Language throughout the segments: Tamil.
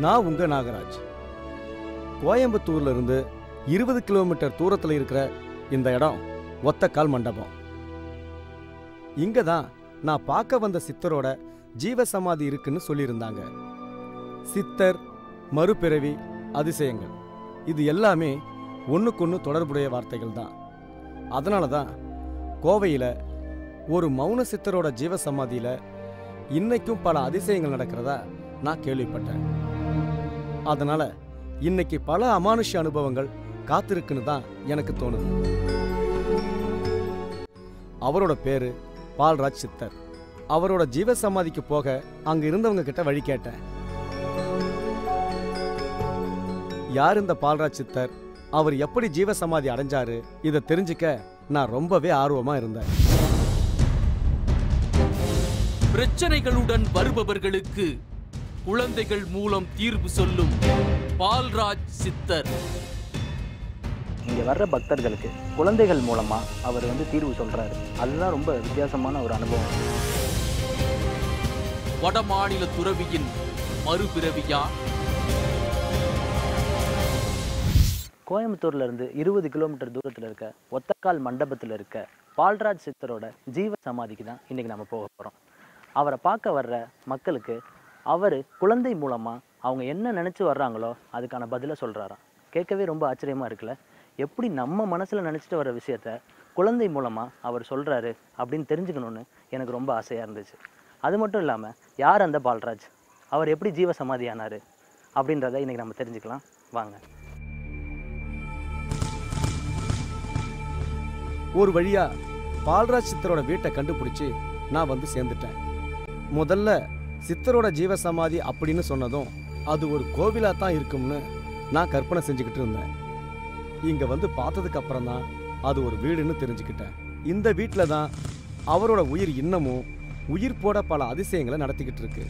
நான் உங்க நாகராஜ் கோயம்புத்தூர்ல இருந்து இருபது கிலோமீட்டர் தூரத்தில் இருக்கிற இந்த இடம் ஒத்தக்கால் மண்டபம் இங்க தான் நான் பார்க்க வந்த சித்தரோட ஜீவ சமாதி இருக்குன்னு சொல்லியிருந்தாங்க சித்தர் மறுபிறவி அதிசயங்கள் இது எல்லாமே ஒன்றுக்கொன்று தொடர்புடைய வார்த்தைகள் தான் அதனால தான் கோவையில் ஒரு மௌன சித்தரோட ஜீவ சமாதியில் இன்னைக்கும் பல அதிசயங்கள் நடக்கிறதா நான் கேள்விப்பட்டேன் அதனால இன்னைக்கு பல அமானுஷ்ய அனுபவங்கள் காத்திருக்குன்னு தான் எனக்கு தோணுது அவரோட பேரு பால்ராஜ் சித்தர் அவரோட ஜீவ சமாதிக்கு போக அங்க இருந்தவங்க கிட்ட வழி கேட்டேன் யார் இந்த பால்ராஜ் சித்தர் அவர் எப்படி ஜீவ சமாதி அடைஞ்சாரு இதை தெரிஞ்சுக்க நான் ரொம்பவே ஆர்வமா இருந்தேன் பிரச்சனைகளுடன் வருபவர்களுக்கு குழந்தைகள் மூலம் தீர்வு சொல்லும் பால்ராஜ் சித்தர் இங்கே வர்ற பக்தர்களுக்கு குழந்தைகள் மூலமாக அவர் வந்து தீர்வு சொல்கிறாரு அதுதான் ரொம்ப வித்தியாசமான ஒரு அனுபவம் வடமாநில துறவியின் மறுபிறவியா கோயம்புத்தூர்ல இருந்து இருபது கிலோமீட்டர் தூரத்தில் இருக்க ஒத்தக்கால் மண்டபத்தில் இருக்க பால்ராஜ் சித்தரோட ஜீவ சமாதிக்கு தான் இன்னைக்கு நம்ம போக போகிறோம் அவரை பார்க்க வர்ற மக்களுக்கு அவர் குழந்தை மூலமாக அவங்க என்ன நினச்சி வர்றாங்களோ அதுக்கான பதிலை சொல்கிறாராம் கேட்கவே ரொம்ப ஆச்சரியமாக இருக்குல்ல எப்படி நம்ம மனசில் நினச்சிட்டு வர விஷயத்த குழந்தை மூலமாக அவர் சொல்கிறாரு அப்படின்னு தெரிஞ்சுக்கணுன்னு எனக்கு ரொம்ப ஆசையாக இருந்துச்சு அது மட்டும் இல்லாமல் யார் அந்த பால்ராஜ் அவர் எப்படி ஜீவ சமாதி ஆனார் அப்படின்றத இன்னைக்கு நம்ம தெரிஞ்சுக்கலாம் வாங்க ஒரு வழியா பால்ராஜ் சித்தரோட வீட்டை கண்டுபிடிச்சு நான் வந்து சேர்ந்துட்டேன் முதல்ல சித்தரோட ஜீவ சமாதி அப்படின்னு சொன்னதும் அது ஒரு கோவிலா தான் இருக்கும்னு நான் கற்பனை செஞ்சுக்கிட்டு இருந்தேன் இங்க வந்து பார்த்ததுக்கு அப்புறம் தான் அது ஒரு வீடுன்னு தெரிஞ்சுக்கிட்டேன் இந்த வீட்டில் தான் அவரோட உயிர் இன்னமும் உயிர் போட பல அதிசயங்களை நடத்திக்கிட்டு இருக்கு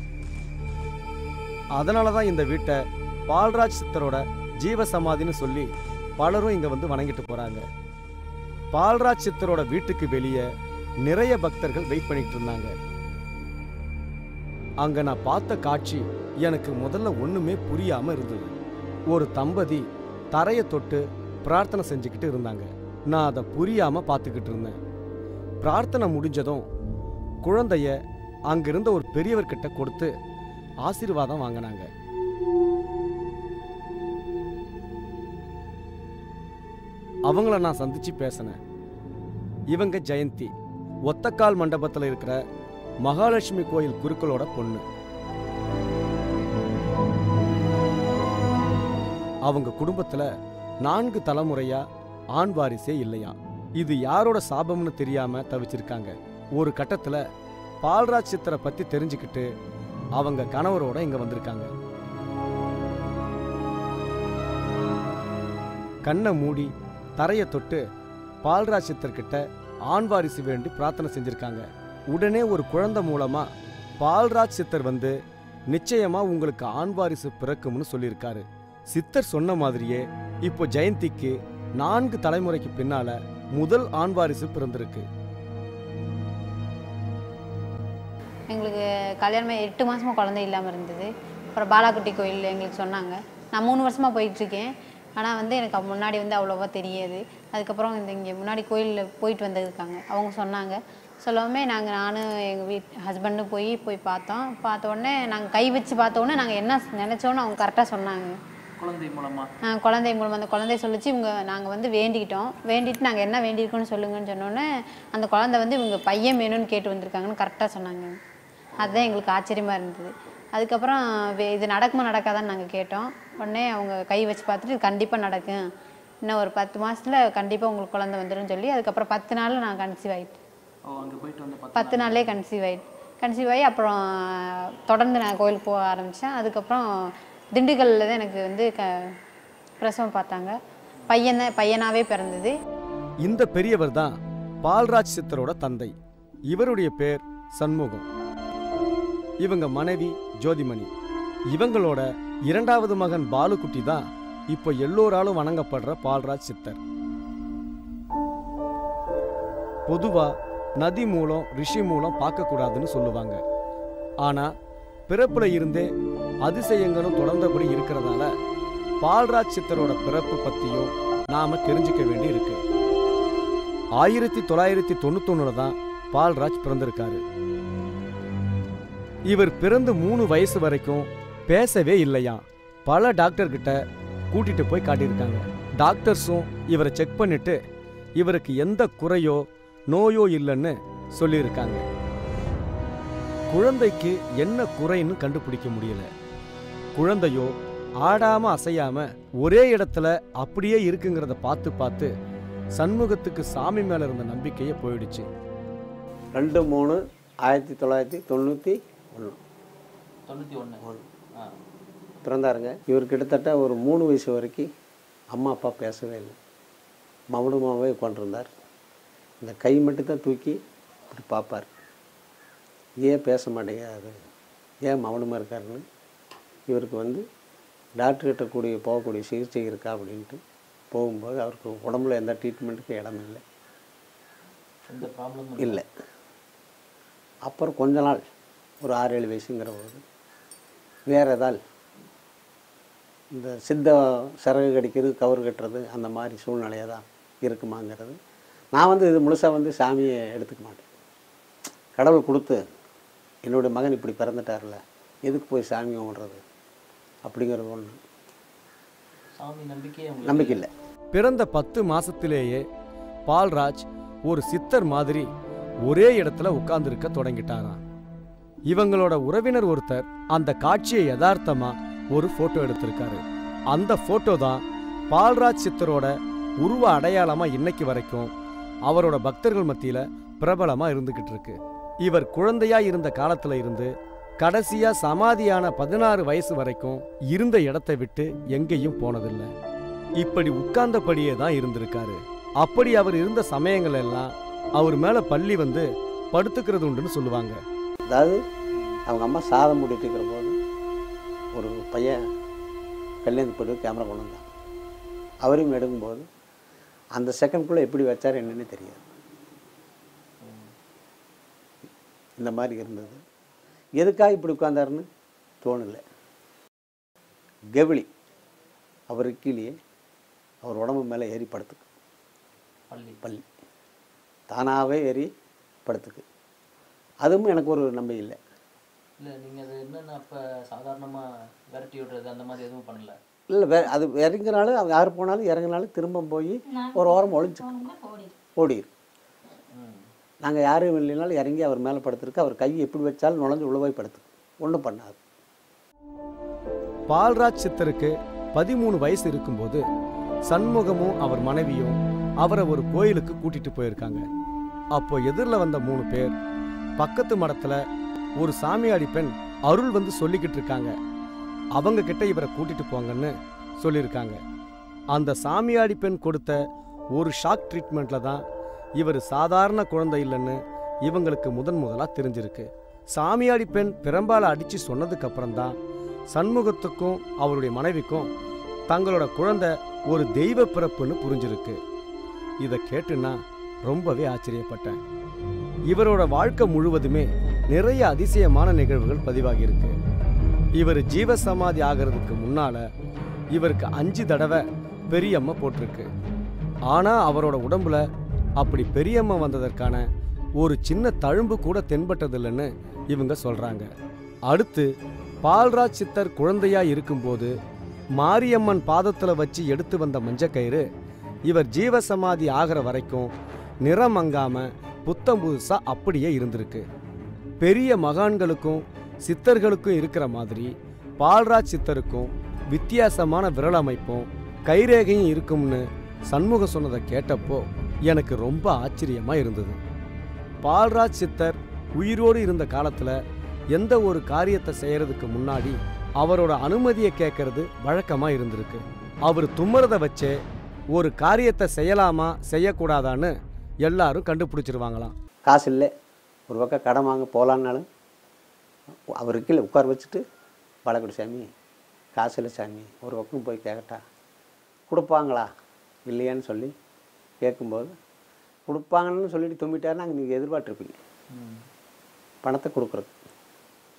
அதனால தான் இந்த வீட்டை பால்ராஜ் சித்தரோட ஜீவ சமாதின்னு சொல்லி பலரும் இங்க வந்து வணங்கிட்டு போறாங்க பால்ராஜ் சித்தரோட வீட்டுக்கு வெளியே நிறைய பக்தர்கள் வெயிட் பண்ணிட்டு இருந்தாங்க அங்க நான் பார்த்த காட்சி எனக்கு முதல்ல ஒண்ணுமே புரியாம இருந்தது ஒரு தம்பதி தரையை தொட்டு பிரார்த்தனை செஞ்சுக்கிட்டு இருந்தாங்க நான் அதை புரியாம பார்த்துக்கிட்டு இருந்தேன் பிரார்த்தனை முடிஞ்சதும் குழந்தைய அங்கிருந்த ஒரு பெரியவர்கிட்ட கொடுத்து ஆசீர்வாதம் வாங்கினாங்க அவங்கள நான் சந்திச்சு பேசினேன் இவங்க ஜெயந்தி ஒத்தக்கால் மண்டபத்தில் இருக்கிற மகாலட்சுமி கோயில் குருக்களோட பொண்ணு அவங்க குடும்பத்துல நான்கு தலைமுறையா ஆண் வாரிசே இல்லையா இது யாரோட சாபம்னு தெரியாம தவிச்சிருக்காங்க ஒரு கட்டத்துல பால்ராஜ் சித்தரை பத்தி தெரிஞ்சுக்கிட்டு அவங்க கணவரோட இங்க வந்திருக்காங்க கண்ணை மூடி தரையை தொட்டு பால்ராஜ் சித்தர்கிட்ட ஆண் வாரிசு வேண்டி பிரார்த்தனை செஞ்சிருக்காங்க உடனே ஒரு குழந்தை மூலமா பால்ராஜ் சித்தர் வந்து நிச்சயமா உங்களுக்கு ஆண் வாரிசு பிறக்கும்னு சொல்லியிருக்காரு சித்தர் சொன்ன மாதிரியே இப்போ ஜெயந்திக்கு நான்கு தலைமுறைக்கு பின்னால முதல் ஆண் வாரிசு பிறந்திருக்கு எங்களுக்கு கல்யாணம் எட்டு மாசமா குழந்தை இல்லாமல் இருந்தது அப்புறம் பாலாக்குட்டி கோயில் எங்களுக்கு சொன்னாங்க நான் மூணு வருஷமாக போயிட்டுருக்கேன் ஆனால் வந்து எனக்கு அப்ப முன்னாடி வந்து அவ்வளோவா தெரியாது அதுக்கப்புறம் இந்த இங்கே முன்னாடி கோயிலில் போயிட்டு வந்திருக்காங்க அவங்க சொன்னாங்க சொல்லவுமே நாங்கள் நானும் எங்கள் வீட் ஹஸ்பண்டும் போய் போய் பார்த்தோம் பார்த்த உடனே நாங்கள் கை வச்சு பார்த்த உடனே நாங்கள் என்ன நினச்சோன்னு அவங்க கரெக்டாக சொன்னாங்க குழந்தை மூலமாக ஆ, குழந்தை மூலம் அந்த குழந்தை சொல்லிச்சு இவங்க நாங்கள் வந்து வேண்டிக்கிட்டோம் வேண்டிட்டு நாங்கள் என்ன வேண்டியிருக்கோன்னு சொல்லுங்கன்னு சொன்னோன்னே அந்த குழந்தை வந்து இவங்க பையன் வேணும்னு கேட்டு வந்திருக்காங்கன்னு கரெக்டாக சொன்னாங்க அதுதான் எங்களுக்கு ஆச்சரியமாக இருந்தது அதுக்கப்புறம் வே- இது நடக்குமா நடக்காதான்னு நாங்கள் கேட்டோம் உடனே அவங்க கை வச்சு பார்த்துட்டு இது கண்டிப்பாக நடக்கும் இன்னும் ஒரு பத்து மாசத்துல கண்டிப்பாக உங்களுக்கு குழந்தை வந்துரும்னு சொல்லி அதுக்கப்புறம் பத்து நாளில் நான் கன்சீவ் ஆகிட்டேன் ஓ அங்கே போயிட்டு வந்து பத்து நாள்லேயே கன்சீவ் ஆகிட்டு கன்சீவ் ஆகி அப்புறம் தொடர்ந்து நான் கோயிலுக்கு போக ஆரம்பித்தேன் அதுக்கப்புறம் திண்டுக்கல்லில் தான் எனக்கு வந்து க பிரசவம் பார்த்தாங்க பையன் தான் பையனாகவே பிறந்தது இந்த பெரியவர் தான் பால்ராஜ் சித்தரோட தந்தை இவருடைய பேர் சண்முகம் இவங்க மனைவி ஜோதிமணி இவங்களோட இரண்டாவது மகன் பாலுக்குட்டி தான் இப்போ எல்லோராலும் வணங்கப்படுற பால்ராஜ் சித்தர் பொதுவா நதி மூலம் ரிஷி மூலம் பார்க்கக்கூடாதுன்னு சொல்லுவாங்க ஆனா பிறப்புல இருந்தே அதிசயங்களும் தொடர்ந்தபடி இருக்கிறதால பால்ராஜ் சித்தரோட பிறப்பு பத்தியும் நாம தெரிஞ்சுக்க வேண்டி இருக்கு ஆயிரத்தி தொள்ளாயிரத்தி தொண்ணூத்தொன்னுல தான் பால்ராஜ் பிறந்திருக்காரு இவர் பிறந்து மூணு வயசு வரைக்கும் பேசவே இல்லையா பல டாக்டர் கிட்ட கூட்டிட்டு போய் காட்டியிருக்காங்க டாக்டர்ஸும் இவரை செக் பண்ணிட்டு இவருக்கு எந்த குறையோ நோயோ இல்லைன்னு சொல்லியிருக்காங்க குழந்தைக்கு என்ன குறைன்னு கண்டுபிடிக்க முடியல குழந்தையோ ஆடாம அசையாம ஒரே இடத்துல அப்படியே இருக்குங்கிறத பார்த்து பார்த்து சண்முகத்துக்கு சாமி மேல இருந்த நம்பிக்கையே போயிடுச்சு ரெண்டு மூணு ஆயிரத்தி தொள்ளாயிரத்தி தொண்ணூற்றி ஒன்று தொண்ணூற்றி ஒன்று ஆ பிறந்தாருங்க இவர் கிட்டத்தட்ட ஒரு மூணு வயசு வரைக்கும் அம்மா அப்பா பேசவே இல்லை மௌனமாகவே உட்காண்டிருந்தார் இந்த கை மட்டும்தான் தூக்கி இப்படி பார்ப்பார் ஏன் பேச மாட்டேங்கிறாரு ஏன் மௌனமாக இருக்காருன்னு இவருக்கு வந்து டாக்டர்கிட்ட கூடிய போகக்கூடிய சிகிச்சை இருக்கா அப்படின்ட்டு போகும்போது அவருக்கு உடம்புல எந்த ட்ரீட்மெண்ட்டுக்கும் இடம் இல்லை எந்த ப்ராப்ளமும் இல்லை அப்புறம் கொஞ்ச நாள் ஒரு ஆறு ஏழு வயசுங்கிற போது வேறு ஏதால் இந்த சித்த சிறகு கடிக்கிறது கவுறு கட்டுறது அந்த மாதிரி சூழ்நிலையாக தான் இருக்குமாங்கிறது நான் வந்து இது முழுசாக வந்து சாமியை எடுத்துக்க மாட்டேன் கடவுள் கொடுத்து என்னுடைய மகன் இப்படி பிறந்துட்டார்ல எதுக்கு போய் சாமி கும்பிட்றது அப்படிங்கிறது ஒன்று சாமி நம்பிக்கையே நம்பிக்கை இல்லை பிறந்த பத்து மாசத்திலேயே பால்ராஜ் ஒரு சித்தர் மாதிரி ஒரே இடத்துல உட்கார்ந்திருக்க தொடங்கிட்டாராம் இவங்களோட உறவினர் ஒருத்தர் அந்த காட்சியை யதார்த்தமா ஒரு போட்டோ எடுத்திருக்காரு அந்த போட்டோ தான் பால்ராஜ் சித்தரோட உருவ அடையாளமா இன்னைக்கு வரைக்கும் அவரோட பக்தர்கள் மத்தியில பிரபலமா இருந்துகிட்டு இருக்கு இவர் குழந்தையா இருந்த காலத்துல இருந்து கடைசியா சமாதியான பதினாறு வயசு வரைக்கும் இருந்த இடத்தை விட்டு எங்கேயும் போனதில்லை இப்படி உட்கார்ந்தபடியே தான் இருந்திருக்காரு அப்படி அவர் இருந்த சமயங்கள் எல்லாம் அவர் மேல பள்ளி வந்து படுத்துக்கிறது உண்டுன்னு சொல்லுவாங்க அதாவது அவங்க அம்மா சாதம் மூடிட்டு இருக்கிற போது ஒரு பையன் கல்யாணத்து போய்ட்டு கேமரா கொண்டு வந்தான் அவரையும் எடுக்கும்போது அந்த செகண்ட்குள்ளே எப்படி வச்சார் என்னன்னு தெரியாது இந்த மாதிரி இருந்தது எதுக்காக இப்படி உட்கார்ந்தாருன்னு தோணலை கெவிலி அவர் கீழே அவர் உடம்பு மேலே ஏறி படுத்துக்கு பள்ளி பள்ளி தானாகவே ஏறி படுத்துக்கு அதுவும் எனக்கு ஒரு நம்பிக்கை இல்லை இல்லை நீங்கள் அது என்னென்ன அப்போ சாதாரணமாக விரட்டி விடுறது அந்த மாதிரி எதுவும் பண்ணல இல்லை வே அது இறங்கினாலும் அவங்க யார் போனாலும் இறங்கினாலும் திரும்ப போய் ஒரு ஓரம் ஒழிச்சு ஓடிடும் ம் நாங்கள் யாரும் இல்லைனாலும் இறங்கி அவர் மேலே படுத்துருக்கு அவர் கை எப்படி வச்சாலும் நுழைஞ்சு உள்ள போய் படுத்துக்கு ஒன்றும் பண்ணாது பால்ராஜ் சித்தருக்கு பதிமூணு வயசு இருக்கும்போது சண்முகமும் அவர் மனைவியும் அவரை ஒரு கோயிலுக்கு கூட்டிட்டு போயிருக்காங்க அப்போ எதிரில் வந்த மூணு பேர் பக்கத்து மடத்துல ஒரு சாமியாடி பெண் அருள் வந்து சொல்லிக்கிட்டு இருக்காங்க அவங்க கிட்ட இவரை கூட்டிட்டு போங்கன்னு சொல்லியிருக்காங்க அந்த சாமியாடி பெண் கொடுத்த ஒரு ஷாக் ட்ரீட்மெண்ட்ல தான் இவர் சாதாரண குழந்தை இல்லைன்னு இவங்களுக்கு முதன் முதலா தெரிஞ்சிருக்கு சாமியாடி பெண் பிரம்பால அடிச்சு சொன்னதுக்கு அப்புறம்தான் சண்முகத்துக்கும் அவருடைய மனைவிக்கும் தங்களோட குழந்தை ஒரு தெய்வ பிறப்புன்னு புரிஞ்சிருக்கு இதை கேட்டு நான் ரொம்பவே ஆச்சரியப்பட்டேன் இவரோட வாழ்க்கை முழுவதுமே நிறைய அதிசயமான நிகழ்வுகள் பதிவாகியிருக்கு இவர் ஜீவசமாதி ஆகிறதுக்கு முன்னால இவருக்கு அஞ்சு தடவை பெரியம்மா போட்டிருக்கு ஆனா அவரோட உடம்புல அப்படி பெரியம்மா வந்ததற்கான ஒரு சின்ன தழும்பு கூட தென்பட்டதில்லைன்னு இவங்க சொல்றாங்க அடுத்து பால்ராஜ் சித்தர் குழந்தையா இருக்கும்போது மாரியம்மன் பாதத்துல வச்சு எடுத்து வந்த மஞ்சக்கயிறு இவர் ஜீவசமாதி ஆகிற வரைக்கும் நிறம் மங்காம புத்தம் புதுசா அப்படியே இருந்திருக்கு பெரிய மகான்களுக்கும் சித்தர்களுக்கும் இருக்கிற மாதிரி பால்ராஜ் சித்தருக்கும் வித்தியாசமான விரல் அமைப்பும் கைரேகையும் இருக்கும்னு சண்முகம் சொன்னதை கேட்டப்போ எனக்கு ரொம்ப ஆச்சரியமா இருந்தது பால்ராஜ் சித்தர் உயிரோடு இருந்த காலத்துல எந்த ஒரு காரியத்தை செய்யறதுக்கு முன்னாடி அவரோட அனுமதியை கேட்கறது வழக்கமா இருந்திருக்கு அவர் தும்முறத வச்சே ஒரு காரியத்தை செய்யலாமா செய்யக்கூடாதான்னு எல்லாரும் கண்டுபிடிச்சிருவாங்களாம் காசு இல்லை ஒரு பக்கம் கடன் வாங்க போகலான்னாலும் அவர் கீழே உட்கார வச்சுட்டு பாலக்குடி சாமி காசு இல்லை சாமி ஒரு பக்கம் போய் கேட்கட்டா கொடுப்பாங்களா இல்லையான்னு சொல்லி கேட்கும்போது கொடுப்பாங்கன்னு சொல்லிட்டு தும்பிட்டாருன்னா நீங்கள் எதிர்பார்த்துருப்பீங்க ம் பணத்தை கொடுக்குறது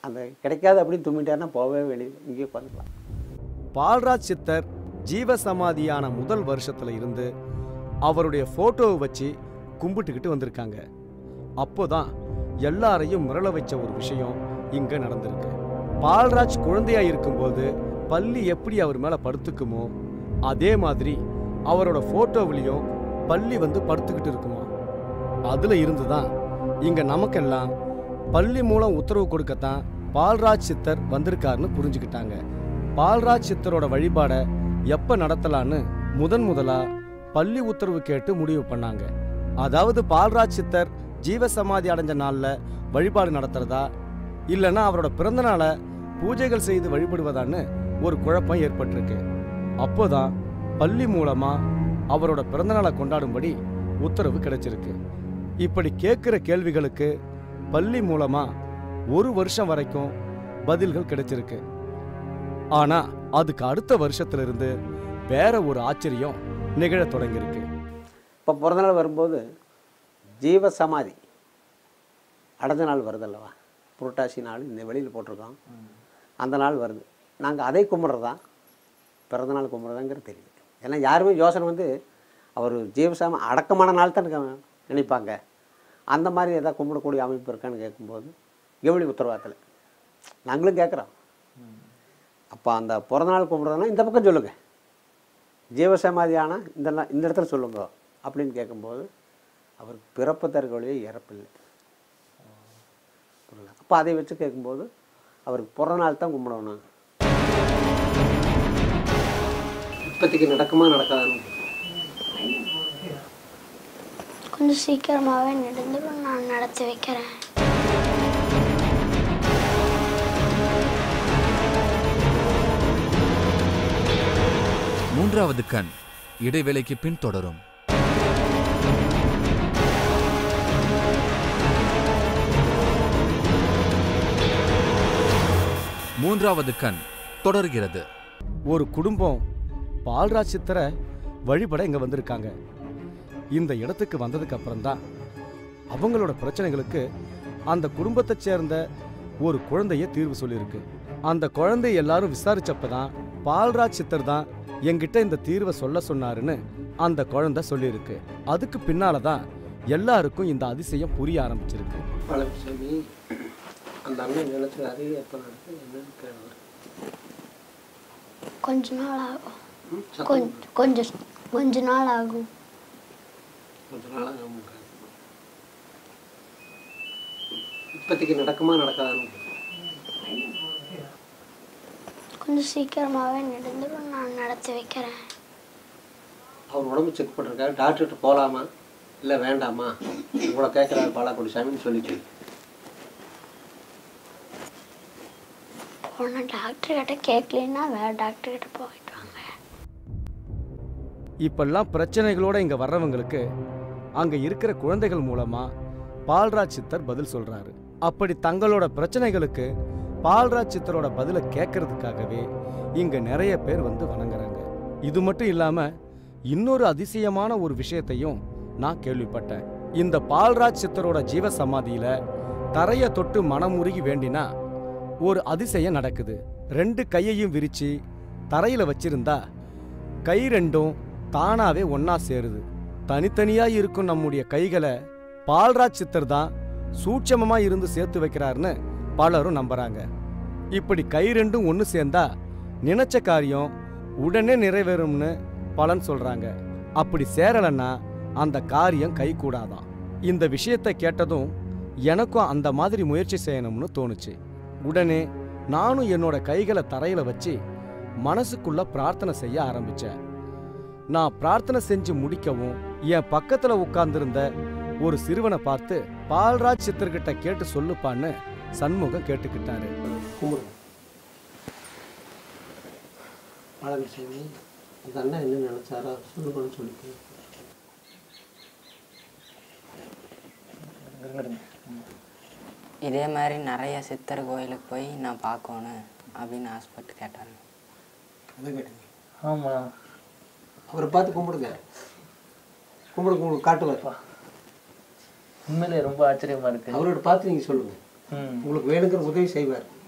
அந்த கிடைக்காது அப்படின்னு தும்மிட்டாருன்னா போகவே வெளியே இங்கேயே உட்காந்துக்கலாம் பால்ராஜ் சித்தர் ஜீவசமாதியான முதல் வருஷத்துல இருந்து அவருடைய போட்டோவை வச்சு கும்பிட்டுக்கிட்டு வந்திருக்காங்க அப்போதான் எல்லாரையும் மிரள வச்ச ஒரு விஷயம் இங்க நடந்திருக்கு பால்ராஜ் குழந்தையா இருக்கும்போது பள்ளி எப்படி அவர் மேல படுத்துக்குமோ அதே மாதிரி அவரோட போட்டோவிலையும் பள்ளி வந்து படுத்துக்கிட்டு இருக்குமா அதுல இருந்து தான் இங்க நமக்கெல்லாம் பள்ளி மூலம் உத்தரவு கொடுக்கத்தான் பால்ராஜ் சித்தர் வந்திருக்காருன்னு புரிஞ்சுக்கிட்டாங்க பால்ராஜ் சித்தரோட வழிபாடை எப்ப நடத்தலான்னு முதன் முதலா பள்ளி உத்தரவு கேட்டு முடிவு பண்ணாங்க அதாவது பால்ராஜ் சித்தர் ஜீவசமாதி அடைஞ்ச நாள்ல வழிபாடு நடத்துறதா இல்லைன்னா அவரோட பிறந்த நாளை பூஜைகள் செய்து வழிபடுவதான்னு ஒரு குழப்பம் ஏற்பட்டிருக்கு அப்போதான் பள்ளி மூலமா அவரோட பிறந்தநாளை கொண்டாடும்படி உத்தரவு கிடைச்சிருக்கு இப்படி கேட்குற கேள்விகளுக்கு பள்ளி மூலமா ஒரு வருஷம் வரைக்கும் பதில்கள் கிடைச்சிருக்கு ஆனா அதுக்கு அடுத்த வருஷத்துல இருந்து வேற ஒரு ஆச்சரியம் நிகழத் தொடங்கியிருக்கு இப்போ பிறந்தநாள் வரும்போது ஜீவ சமாதி அடைஞ்ச நாள் வருது அல்லவா புரட்டாசி நாள் இந்த வெளியில் போட்டிருக்கோம் அந்த நாள் வருது நாங்கள் அதை கும்பிட்றதா பிறந்தநாள் கும்பிட்றதாங்கிறது தெரியுது ஏன்னா யாருமே யோசனை வந்து அவர் ஜீவசாம அடக்கமான நாள் தான் நினைக்க- நினைப்பாங்க அந்த மாதிரி எதாவது கும்பிடக்கூடிய அமைப்பு இருக்கான்னு கேட்கும்போது எவ்வளி உத்தரவாதத்தில் நாங்களும் கேட்குறோம் அப்போ அந்த பிறந்தநாள் கும்பிட்றதுனா இந்த பக்கம் சொல்லுங்கள் ஜீவசமாதியான இந்த நா- இந்த இடத்துல சொல்லுங்க அப்படின்னு கேட்கும்போது அவருக்கு பிறப்பு தற்கொலையே இறப்பில்லை புரியல அப்போ அதை வச்சு கேட்கும்போது அவருக்கு பிறந்த நாள் தான் கும்பிடணும் இப்போதைக்கு நடக்குமா நடக்காதான்னு கொஞ்சம் சீக்கிரமாகவே நடந்துடும் நான் நடத்தி வைக்கிறேன் மூன்றாவது கண் இடைவேளைக்கு பின் தொடரும் மூன்றாவது கண் தொடர்கிறது ஒரு குடும்பம் பால்ராஜ் சித்தரை வழிபட இங்க வந்திருக்காங்க இந்த இடத்துக்கு வந்ததுக்கு அப்புறம்தான் அவங்களோட பிரச்சனைகளுக்கு அந்த குடும்பத்தைச் சேர்ந்த ஒரு குழந்தைய தீர்வு சொல்லியிருக்கு அந்த குழந்தை எல்லாரும் விசாரிச்சப்பதான் பால்ராஜ் சித்தர் தான் என்கிட்ட இந்த தீர்வை சொல்ல சொன்னாருன்னு அந்த குழந்தை சொல்லியிருக்கு அதுக்கு பின்னால தான் எல்லாருக்கும் இந்த அதிசயம் புரிய ஆரம்பிச்சிருக்கு பழனிசாமி அந்த அண்ணன் நினைச்சது அதே எப்போ நடக்குது என்னன்னு கேள்வி கொஞ்ச நாள் ஆகும் கொஞ்ச கொஞ்சம் கொஞ்ச நாள் ஆகும் கொஞ்ச நாளாக இப்போதைக்கு நடக்குமா நடக்காதான்னு கொஞ்சம் சீக்கிரமாகவே நடந்துடும் நான் நடத்தி வைக்கிறேன் அவர் உடம்பு செக் பண்ணிருக்காரு டாக்டர்கிட்ட போகலாமா இல்லை வேண்டாமா உங்களை கேட்குறாரு பாலாக்குடி சாமின்னு சொல்லிச்சு போன டாக்டர் கிட்ட கேட்கலன்னா வேற டாக்டர் கிட்ட போயிட்டு வாங்க இப்பெல்லாம் பிரச்சனைகளோட இங்க வர்றவங்களுக்கு அங்க இருக்கிற குழந்தைகள் மூலமா பால்ராஜ் சித்தர் பதில் சொல்றாரு அப்படி தங்களோட பிரச்சனைகளுக்கு பால்ராஜ் சித்தரோட பதிலை கேட்கறதுக்காகவே இங்க நிறைய பேர் வந்து வணங்குறாங்க இது மட்டும் இல்லாம இன்னொரு அதிசயமான ஒரு விஷயத்தையும் நான் கேள்விப்பட்டேன் இந்த பால்ராஜ் சித்தரோட ஜீவ சமாதியில தரைய தொட்டு மனமுருகி வேண்டினா ஒரு அதிசயம் நடக்குது ரெண்டு கையையும் விரிச்சு தரையில வச்சிருந்தா கை ரெண்டும் தானாவே ஒண்ணா சேருது தனித்தனியா இருக்கும் நம்முடைய கைகளை பால்ராஜ் சித்தர் தான் சூட்சமமா இருந்து சேர்த்து வைக்கிறாருன்னு பலரும் நம்புறாங்க இப்படி கை ரெண்டும் ஒன்று சேர்ந்தா நினைச்ச காரியம் உடனே நிறைவேறும்னு பலன் சொல்றாங்க அப்படி சேரலன்னா அந்த காரியம் கை கூடாதான் இந்த விஷயத்தை கேட்டதும் எனக்கும் அந்த மாதிரி முயற்சி செய்யணும்னு தோணுச்சு உடனே நானும் என்னோட கைகளை தரையில வச்சு மனசுக்குள்ள பிரார்த்தனை செய்ய ஆரம்பிச்சேன் நான் பிரார்த்தனை செஞ்சு முடிக்கவும் என் பக்கத்துல உட்கார்ந்திருந்த ஒரு சிறுவனை பார்த்து பால்ராஜ் சித்தர்கிட்ட கேட்டு சொல்லுப்பான்னு சண்முகம் கேட்டுக்கிட்டாரு கும்பிடுங்க பழனிசாமி அந்த அண்ணன் என்ன நினைச்சாரோ சொல்லுங்கன்னு சொல்லிட்டு இதே மாதிரி நிறைய சித்தர் கோயிலுக்கு போய் நான் பார்க்கணும் அப்படின்னு ஆசைப்பட்டு கேட்டாங்க அதை கேட்டுங்க ஆமாம் அவரை பார்த்து கும்பிடுங்க கும்பிடுங்க உங்களுக்கு காட்டுவார் உண்மையிலே ரொம்ப ஆச்சரியமா இருக்கு அவரோட பார்த்து நீங்கள் சொல்லுங்கள் ம் உங்களுக்கு வேணுங்கிற உதவி செய்வார்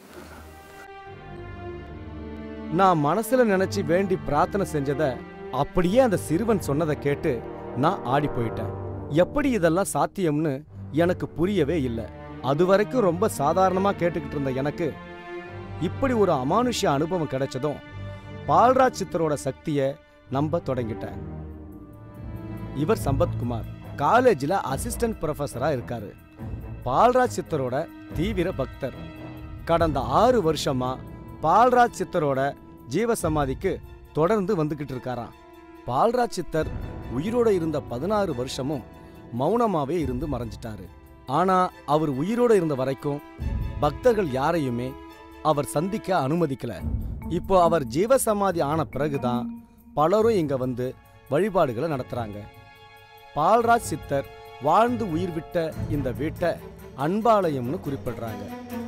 நான் மனசுல நினைச்சு வேண்டி பிரார்த்தனை செஞ்சத அப்படியே அந்த சிறுவன் சொன்னதை கேட்டு நான் ஆடி போயிட்டேன் எப்படி இதெல்லாம் சாத்தியம்னு எனக்கு புரியவே இல்லை அது வரைக்கும் ரொம்ப சாதாரணமா கேட்டுக்கிட்டு இருந்த எனக்கு இப்படி ஒரு அமானுஷ்ய அனுபவம் கிடைச்சதும் பால்ராஜ் சித்தரோட சக்தியை நம்ப தொடங்கிட்டேன் இவர் சம்பத்குமார் காலேஜில் அசிஸ்டன்ட் ப்ரொஃபஸரா இருக்காரு பால்ராஜ் சித்தரோட தீவிர பக்தர் கடந்த ஆறு வருஷமா பால்ராஜ் சித்தரோட ஜீவசமாதிக்கு தொடர்ந்து வந்துகிட்டு இருக்காராம் பால்ராஜ் சித்தர் உயிரோட இருந்த பதினாறு வருஷமும் மௌனமாவே இருந்து மறைஞ்சிட்டாரு ஆனா அவர் உயிரோட இருந்த வரைக்கும் பக்தர்கள் யாரையுமே அவர் சந்திக்க அனுமதிக்கல இப்போ அவர் ஜீவசமாதி ஆன பிறகுதான் பலரும் இங்க வந்து வழிபாடுகளை நடத்துறாங்க பால்ராஜ் சித்தர் வாழ்ந்து உயிர் விட்ட இந்த வீட்டை அன்பாலயம்னு குறிப்பிடுறாங்க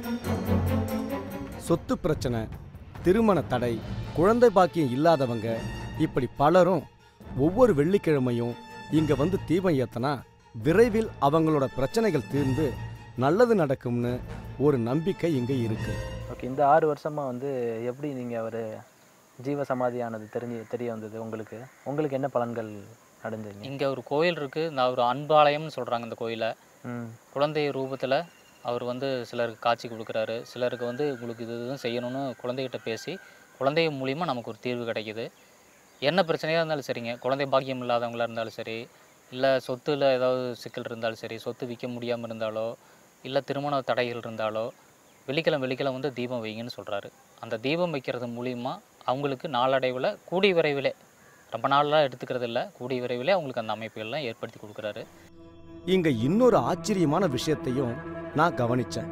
சொத்து பிரச்சனை திருமண தடை குழந்தை பாக்கியம் இல்லாதவங்க இப்படி பலரும் ஒவ்வொரு வெள்ளிக்கிழமையும் இங்க வந்து தீபம் ஏத்தனா விரைவில் அவங்களோட பிரச்சனைகள் தீர்ந்து நல்லது நடக்கும்னு ஒரு நம்பிக்கை இங்க இருக்கு ஓகே இந்த ஆறு வருஷமா வந்து எப்படி நீங்கள் அவர் ஜீவ சமாதியானது தெரிஞ்சு தெரிய வந்தது உங்களுக்கு உங்களுக்கு என்ன பலன்கள் அடைஞ்சீங்க இங்கே ஒரு கோயில் இருக்குது இந்த ஒரு அன்பாலயம்னு சொல்கிறாங்க இந்த கோயிலை ம் குழந்தை ரூபத்தில் அவர் வந்து சிலருக்கு காட்சி கொடுக்குறாரு சிலருக்கு வந்து உங்களுக்கு இது இதுவும் செய்யணும்னு குழந்தைகிட்ட பேசி குழந்தை மூலிமா நமக்கு ஒரு தீர்வு கிடைக்குது என்ன பிரச்சனையாக இருந்தாலும் சரிங்க குழந்தை பாக்கியம் இல்லாதவங்களா இருந்தாலும் சரி இல்லை சொத்துல ஏதாவது சிக்கல் இருந்தாலும் சரி சொத்து விற்க முடியாமல் இருந்தாலோ இல்லை திருமண தடைகள் இருந்தாலோ வெள்ளிக்கிழமை வெள்ளிக்கிழமை வந்து தீபம் வைங்கன்னு சொல்கிறாரு அந்த தீபம் வைக்கிறது மூலிமா அவங்களுக்கு நாளடைவில் கூடிய விரைவிலே ரொம்ப நாள்லாம் எடுத்துக்கிறது இல்லை கூடிய விரைவிலே அவங்களுக்கு அந்த அமைப்புகள்லாம் ஏற்படுத்தி கொடுக்குறாரு இங்க இன்னொரு ஆச்சரியமான விஷயத்தையும் நான் கவனிச்சேன்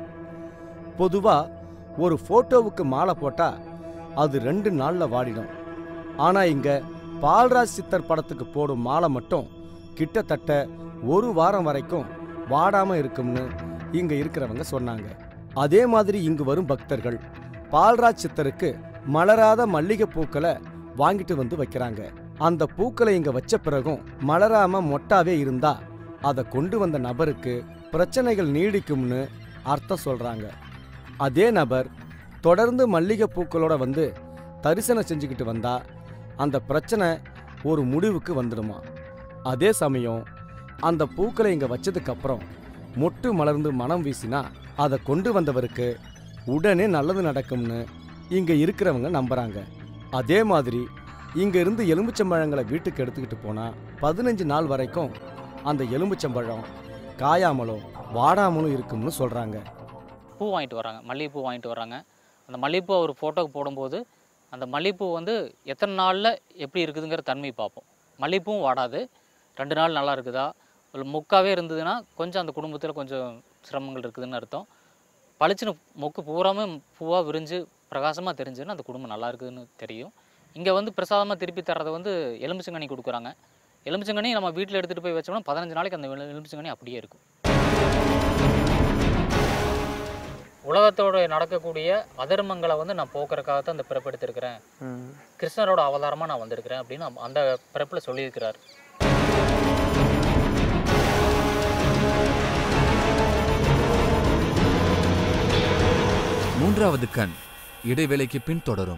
பொதுவா ஒரு போட்டோவுக்கு மாலை போட்டா அது ரெண்டு நாள்ல வாடிடும் ஆனா இங்க பால்ராஜ் சித்தர் படத்துக்கு போடும் மாலை மட்டும் கிட்டத்தட்ட ஒரு வாரம் வரைக்கும் வாடாம இருக்கும்னு இங்க இருக்கிறவங்க சொன்னாங்க அதே மாதிரி இங்கு வரும் பக்தர்கள் பால்ராஜ் சித்தருக்கு மலராத மல்லிகை பூக்களை வாங்கிட்டு வந்து வைக்கிறாங்க அந்த பூக்களை இங்க வச்ச பிறகும் மலராம மொட்டாவே இருந்தா அதை கொண்டு வந்த நபருக்கு பிரச்சனைகள் நீடிக்கும்னு அர்த்தம் சொல்றாங்க அதே நபர் தொடர்ந்து மல்லிகை பூக்களோட வந்து தரிசனம் செஞ்சுக்கிட்டு வந்தா அந்த பிரச்சனை ஒரு முடிவுக்கு வந்துடுமா அதே சமயம் அந்த பூக்களை இங்க வச்சதுக்கு அப்புறம் மொட்டு மலர்ந்து மனம் வீசினா அதை கொண்டு வந்தவருக்கு உடனே நல்லது நடக்கும்னு இங்க இருக்கிறவங்க நம்புறாங்க அதே மாதிரி இங்க இருந்து எலுமிச்சம்பழங்களை வீட்டுக்கு எடுத்துக்கிட்டு போனா பதினஞ்சு நாள் வரைக்கும் அந்த எலுமிச்சம்பழம் காயாமலும் வாடாமலும் இருக்கும்னு சொல்றாங்க பூ வாங்கிட்டு வராங்க மல்லிகைப்பூ வாங்கிட்டு வராங்க அந்த மல்லிகைப்பூ அவர் ஃபோட்டோக்கு போடும்போது அந்த மல்லிகைப்பூ வந்து எத்தனை நாளில் எப்படி இருக்குதுங்கிற தன்மை பார்ப்போம் மல்லிகைப்பூவும் வாடாது ரெண்டு நாள் நல்லா இருக்குதா இல்லை மொக்காவே இருந்ததுன்னா கொஞ்சம் அந்த குடும்பத்தில் கொஞ்சம் சிரமங்கள் இருக்குதுன்னு அர்த்தம் பளிச்சுன்னு மொக்கு பூராமே பூவாக விரிஞ்சு பிரகாசமாக தெரிஞ்சுன்னா அந்த குடும்பம் நல்லா இருக்குதுன்னு தெரியும் இங்கே வந்து பிரசாதமாக திருப்பி தர்றதை வந்து எலுமிச்சங்கனி கொடுக்குறாங்க எலுமிச்சங்கனி நம்ம வீட்டில் எடுத்துகிட்டு போய் வச்சோம்னா பதினஞ்சு நாளைக்கு அந்த எலுமிச்சங்கனி அப்படியே இருக்கும் உலகத்தோட நடக்கக்கூடிய அதர்மங்களை வந்து நான் போக்குறதுக்காக தான் இந்த பிறப்பெடுத்திருக்கிறேன் ம் கிருஷ்ணரோட அவதாரமாக நான் வந்திருக்கிறேன் அப்படின்னு அந்த- அந்த பிறப்பில் சொல்லியிருக்கிறார் மூன்றாவது கண் இடைவேளைக்கு பின் தொடரும்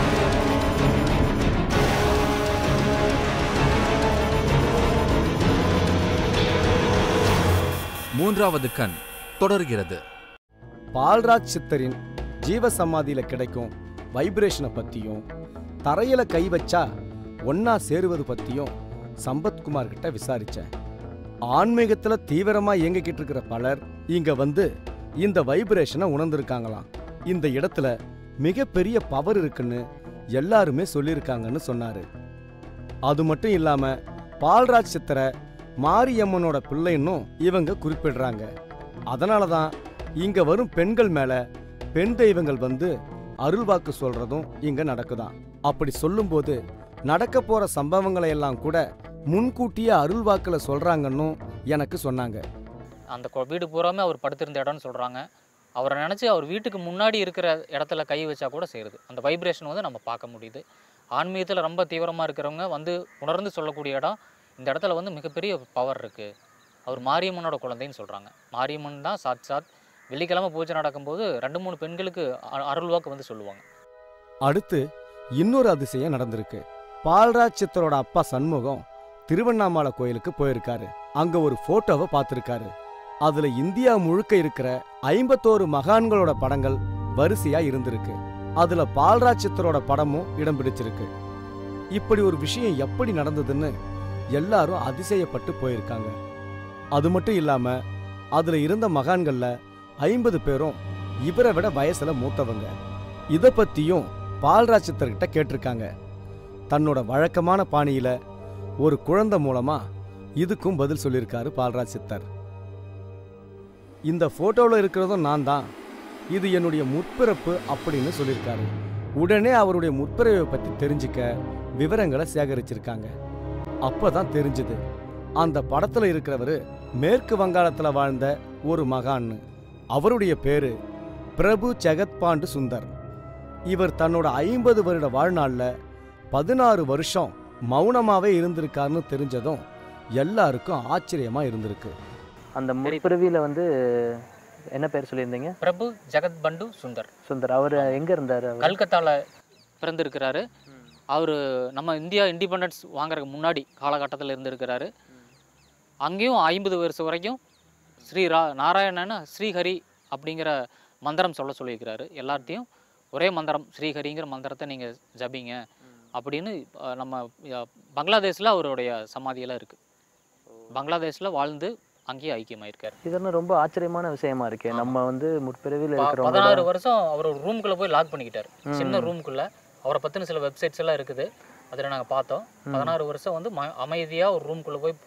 மூன்றாவது கண் தொடர்கிறது பால்ராஜ் சித்தரின் ஜீவசமாதியில கிடைக்கும் வைப்ரேஷனை பத்தியும் தரையில கை வச்சா ஒன்னா சேருவது பத்தியும் சம்பத்குமார் கிட்ட விசாரிச்சேன் ஆன்மீகத்துல தீவிரமா இயங்கிக்கிட்டு இருக்கிற பலர் இங்க வந்து இந்த வைப்ரேஷனை உணர்ந்திருக்காங்களாம் இந்த இடத்துல மிகப்பெரிய பவர் இருக்குன்னு எல்லாருமே சொல்லியிருக்காங்கன்னு சொன்னாரு அது மட்டும் இல்லாம பால்ராஜ் சித்தரை மாரியம்மனோட பிள்ளைன்னும் இவங்க குறிப்பிடுறாங்க அதனால தான் இங்க வரும் பெண்கள் மேல பெண் தெய்வங்கள் வந்து அருள்வாக்கு சொல்றதும் இங்க நடக்குதாம் அப்படி சொல்லும்போது நடக்க போற சம்பவங்களை எல்லாம் கூட முன்கூட்டியே அருள்வாக்குல சொல்றாங்கன்னும் எனக்கு சொன்னாங்க அந்த கொ- வீடு பூராமே அவர் படுத்திருந்த இடம்னு சொல்கிறாங்க அவரை நினச்சி அவர் வீட்டுக்கு முன்னாடி இருக்கிற இடத்துல கை வச்சா கூட செய்யுது அந்த வைப்ரேஷன் வந்து நம்ம பார்க்க முடியுது ஆன்மீகத்தில் ரொம்ப தீவிரமாக இருக்கிறவங்க வந்து உணர்ந்து சொல்லக்கூடிய இடம் இந்த இடத்துல வந்து மிகப்பெரிய பவர் இருக்குது அவர் மாரியம்மனோட குழந்தைன்னு சொல்கிறாங்க மாரியம்மன் தான் சாத் சாத் வெள்ளிக்கிழமை பூஜை நடக்கும்போது ரெண்டு மூணு பெண்களுக்கு அ- அருள்வாக்கு வந்து சொல்லுவாங்க அடுத்து இன்னொரு அதிசயம் நடந்திருக்கு பால்ராஜ் சித்தரோட அப்பா சண்முகம் திருவண்ணாமலை கோயிலுக்கு போயிருக்காரு அங்க ஒரு போட்டோவை பார்த்திருக்காரு அதுல இந்தியா முழுக்க இருக்கிற ஐம்பத்தோரு மகான்களோட படங்கள் வரிசையா இருந்திருக்கு அதுல பால்ராஜ் சித்தரோட படமும் இடம் பிடிச்சிருக்கு இப்படி ஒரு விஷயம் எப்படி நடந்ததுன்னு எல்லாரும் அதிசயப்பட்டு போயிருக்காங்க அது மட்டும் இல்லாம அதுல இருந்த மகான்கள்ல ஐம்பது பேரும் இவரை விட வயசுல மூத்தவங்க இத பத்தியும் பால்ராஜ் சித்தர்கிட்ட கேட்டிருக்காங்க தன்னோட வழக்கமான பாணியில ஒரு குழந்தை மூலமா இதுக்கும் பதில் சொல்லியிருக்காரு பால்ராஜ் சித்தர் இந்த போட்டோவில் இருக்கிறதும் நான் தான் இது என்னுடைய முற்பிறப்பு அப்படின்னு சொல்லியிருக்காரு உடனே அவருடைய முற்பிறவை பத்தி தெரிஞ்சுக்க விவரங்களை சேகரிச்சிருக்காங்க அப்பதான் தெரிஞ்சது அந்த படத்துல இருக்கிறவரு மேற்கு வங்காளத்துல வாழ்ந்த ஒரு மகான்னு அவருடைய பேரு பிரபு ஜெகத்பாண்டு சுந்தர் இவர் தன்னோட ஐம்பது வருட வாழ்நாள்ல பதினாறு வருஷம் மௌனமாவே இருந்திருக்காருன்னு தெரிஞ்சதும் எல்லாருக்கும் ஆச்சரியமா இருந்திருக்கு அந்த முற்பிறவியில் வந்து என்ன பேர் சொல்லியிருந்தீங்க பிரபு ஜெகத் பண்டு சுந்தர் சுந்தர் அவர் எங்கே இருந்தார் அவர் கல்கத்தாவில் பிறந்திருக்கிறாரு அவர் நம்ம இந்தியா இண்டிபெண்டன்ஸ் வாங்குறதுக்கு முன்னாடி காலகட்டத்தில் இருந்திருக்கிறாரு அங்கேயும் ஐம்பது வருஷம் வரைக்கும் ஸ்ரீ ரா நாராயணன் ஸ்ரீஹரி அப்படிங்கிற மந்திரம் சொல்ல சொல்லியிருக்கிறாரு எல்லார்த்தையும் ஒரே மந்திரம் ஸ்ரீஹரிங்கிற மந்திரத்தை நீங்கள் ஜபிங்க அப்படின்னு அஹ், நம்ம அஹ், பங்களாதேஷில் அவருடைய சமாதியெல்லாம் இருக்குது பங்களாதேஷில் வாழ்ந்து அங்கேயே ஐக்கியமாயிருக்காரு இதெல்லாம் ரொம்ப ஆச்சரியமான விஷயமா இருக்கே நம்ம வந்து முற்பிறவியில் ப- இருக்கிறவங்க பதினாறு வருஷம் அவர் ஒரு ரூம்குள்ள போய் லாக் பண்ணிக்கிட்டாரு ம். சின்ன ரூம்குள்ள அவரை பத்தின சில வெப்சைட்ஸ் எல்லாம் இருக்குது அதில் நாங்கள் பார்த்தோம் ம். பதினாறு வருஷம் வந்து ம அமைதியாக ஒரு ரூம்குள்ள போய்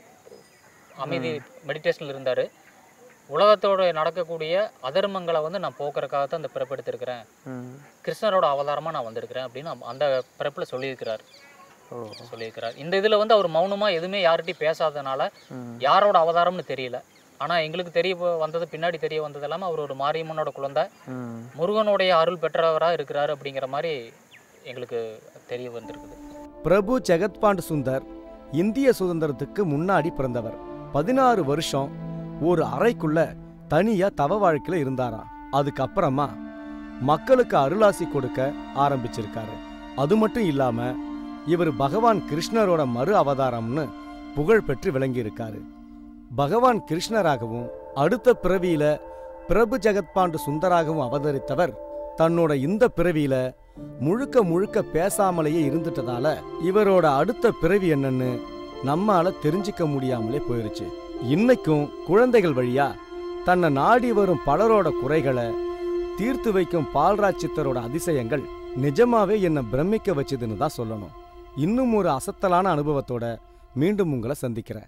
அமைதி மெடிடேஷனில் இருந்தார் உலகத்தோட நடக்கக்கூடிய அதர்மங்களை வந்து நான் போக்குறதுக்காக தான் இந்த பிறப்பெடுத்திருக்கிறேன் ம். கிருஷ்ணரோட அவதாரமாக நான் வந்திருக்கிறேன் அப்படின்னு அந்த- அந்த பிறப்பில் சொல்லியிருக்கிறார் ஓ சொல்லியிருக்கிறார் இந்த இதில் வந்து அவர் மௌனமாக எதுவுமே யார்கிட்டையும் பேசாதனால ம். யாரோட அவதாரம்னு தெரியல ஆனால் எங்களுக்கு தெரிய வ- வந்தது பின்னாடி தெரிய வந்தது எல்லாமே அவர் ஒரு மாரியம்மனோட குழந்தை ம். முருகனுடைய அருள் பெற்றவராக இருக்கிறாரு அப்படிங்கிற மாதிரி எங்களுக்கு தெரிய வந்திருக்குது பிரபு ஜெகத்பாண்டு சுந்தர் இந்திய சுதந்திரத்துக்கு முன்னாடி பிறந்தவர் பதினாறு வருஷம் ஒரு அறைக்குள்ள தனியா தவ வாழ்க்கையில இருந்தாராம் அதுக்கப்புறமா மக்களுக்கு அருளாசி கொடுக்க ஆரம்பிச்சிருக்காரு அது மட்டும் இல்லாம இவர் பகவான் கிருஷ்ணரோட மறு அவதாரம்னு புகழ் பெற்று விளங்கியிருக்காரு பகவான் கிருஷ்ணராகவும் அடுத்த பிறவியில பிரபு ஜெகத்பாண்டு சுந்தராகவும் அவதரித்தவர் தன்னோட இந்த பிறவியில முழுக்க முழுக்க பேசாமலேயே இருந்துட்டதால இவரோட அடுத்த பிறவி என்னன்னு நம்மால தெரிஞ்சுக்க முடியாமலே போயிருச்சு இன்னைக்கும் குழந்தைகள் வழியா தன்னை நாடி வரும் பலரோட குறைகளை தீர்த்து வைக்கும் பால்ராஜ் சித்தரோட அதிசயங்கள் நிஜமாவே என்னை பிரமிக்க வச்சதுன்னு தான் சொல்லணும் இன்னும் ஒரு அசத்தலான அனுபவத்தோட மீண்டும் உங்களை சந்திக்கிறேன்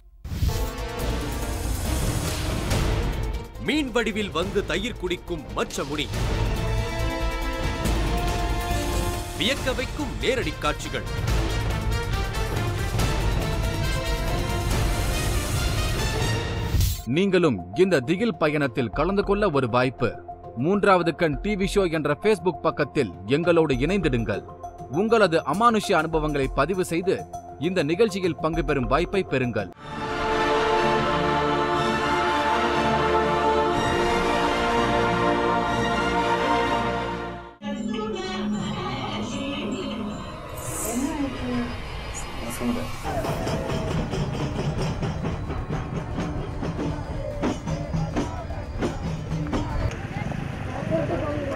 மீன் வடிவில் வந்து தயிர் குடிக்கும் மச்ச முனி வியக்க வைக்கும் நேரடி காட்சிகள் நீங்களும் இந்த திகில் பயணத்தில் கலந்து கொள்ள ஒரு வாய்ப்பு மூன்றாவது கண் டிவி ஷோ என்ற ஃபேஸ்புக் பக்கத்தில் எங்களோடு இணைந்திடுங்கள் உங்களது அமானுஷ்ய அனுபவங்களை பதிவு செய்து இந்த நிகழ்ச்சியில் பங்கு பெறும் வாய்ப்பை பெறுங்கள் Thank you.